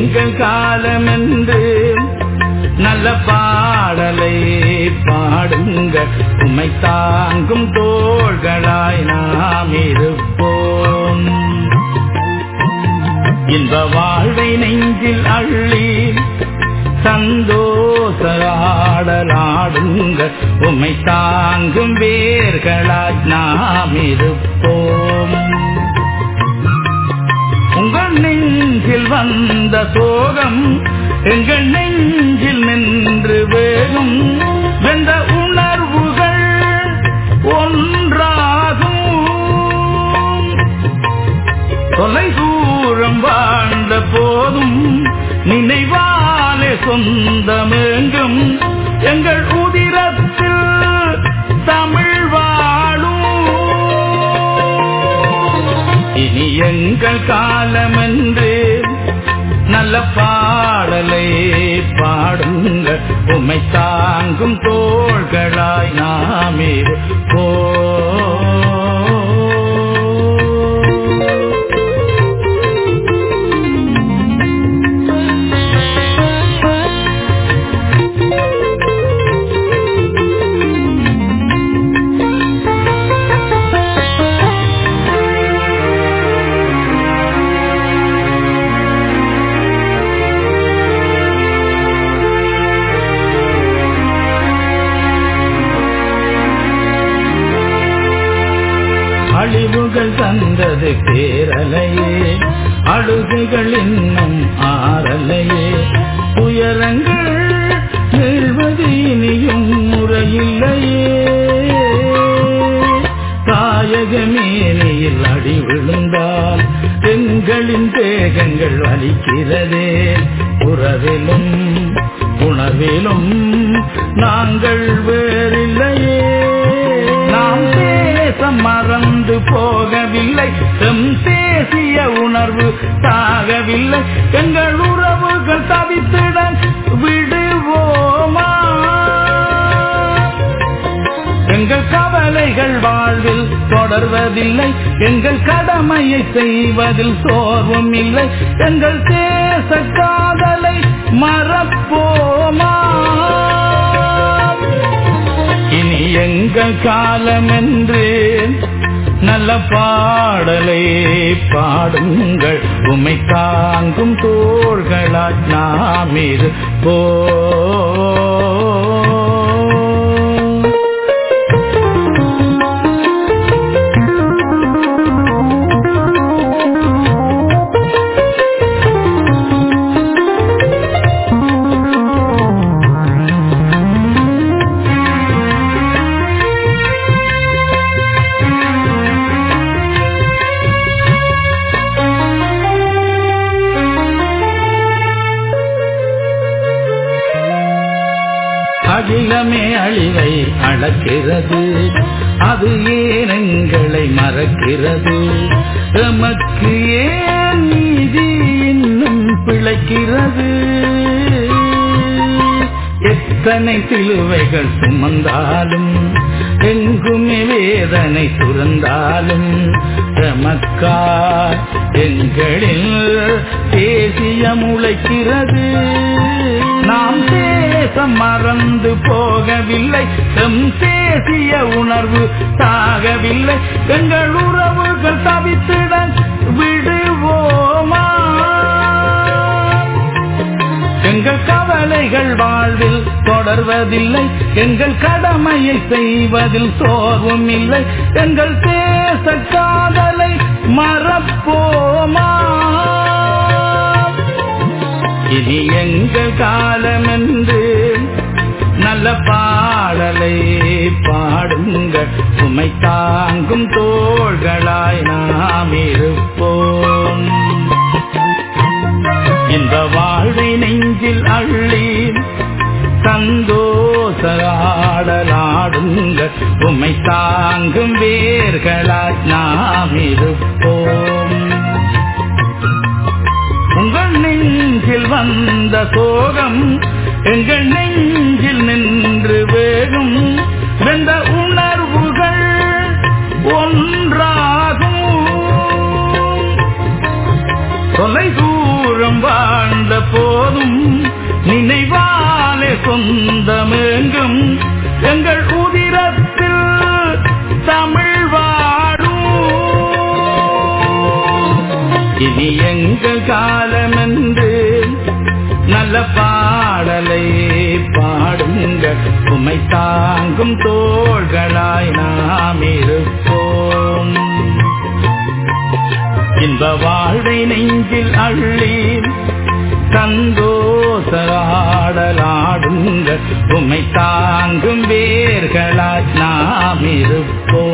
எங்கள் காலமென்று நல்ல பாடலை பாடுங்க உமை தாங்கும் தோள்களாய் நாம் இருப்போம் இன்ப வாழ்வை நெஞ்சில் அள்ளி சந்தோஷ ஆடலாடுங்க உமை தாங்கும் வேர்களாய் நாம் இருப்போம் உங்கள் நெஞ்சில் வந்த சோகம் எங்கள் நெஞ்சில் நின்று வேகும் வெந்த உணர்வுகள் ஒன்றாகும் தொலை தூரம் வாழ்ந்த போதும் நினைவாலே சொந்தமெங்கும் எங்கள் உதிரத்தில் தமிழ் வாழும் இனி எங்கள் காலமென்று நல்ல பாடலை பாடுங்க உமை தாங்கும் தோள்களாய் நாமே போ அழிவுகள் தந்தது பேரலையே அழுகைகள் இன்னும் ஆறலையே துயரங்கள் மீழ்வது இனியும் முறையில்லையே தாயகமேனியில் அடி விழுந்தால் எங்களின் தேகங்கள் வலிக்கிறதே உறவிலும் உணர்விலும் நாங்கள் வேறில்லையே நாம் தேசம் மறந்து போகவில்லை எம் தேசிய உணர்வு சாகவில்லை எங்கள் உறவுகள் தவித்திட விடுவோமா எங்கள் கவலைகள் வாழ்வில் தொடர்வதில்லை எங்கள் கடமையை செய்வதில் சோர்வும் இல்லை எங்கள் தேச காதலை மறப்போமா இனி எங்கள் காலம் என்று நல்ல பாடலை பாடுங்கள் உமை தாங்கும் தோள்களால் நாம் இருப்போம் அகிலமே அழிவை அளக்கிறது அது ஏன் எங்களை மறக்கிறது எமக்கு ஏன் நீதி இன்னும் பிழைக்கிறது எத்தனை சிலுவைகள் சுமந்தாலும் எங்குமே வேதனை சுரந்தாலும் எமக்கா எங்களில் தேசியம் உழைக்கிறது நாம் தேசம் மறந்து போகவில்லை எம் தேசிய உணர்வு சாகவில்லை எங்கள் உறவுகள் தவித்திட விடுவோமா எங்கள் கவலைகள் வாழ்வில் தொடர்வதில்லை எங்கள் கடமையை செய்வதில் சோர்வும் இல்லை எங்கள் தேச காதலை மறப்போமா இனி எங்கள் காலம் என்று நல்ல பாடலை பாடுங்க உமை தாங்கும் தோள்களாய் நாம் இருப்போம் இந்த வாழ்வை நெஞ்சில் அள்ளி சந்தோஷ ஆடலாடுங்க உமை தாங்கும் வேர்களாய் நாம் இருப்போம் உங்கள் நெஞ்சில் வந்த சோகம் எங்கள் நெஞ்சில் நின்று வேகும் வெந்த உணர்வுகள் ஒன்றாகும் தொலை தூரம் வாழ்ந்த சொந்தமெங்கும் எங்கள் உதிரத்தில் தமிழ் வாடும் இனி எங்கள் காலமென்று நல்ல பாடலை பாடுங்க உமை தாங்கும் தோள்களாய் நாம் இருப்போம் இன்ப வாழ்வை நெஞ்சில் அள்ளி சந்தோஷ ஆடலாடுங்க உமை தாங்கும் வேர்களாய் நாம் இருப்போம்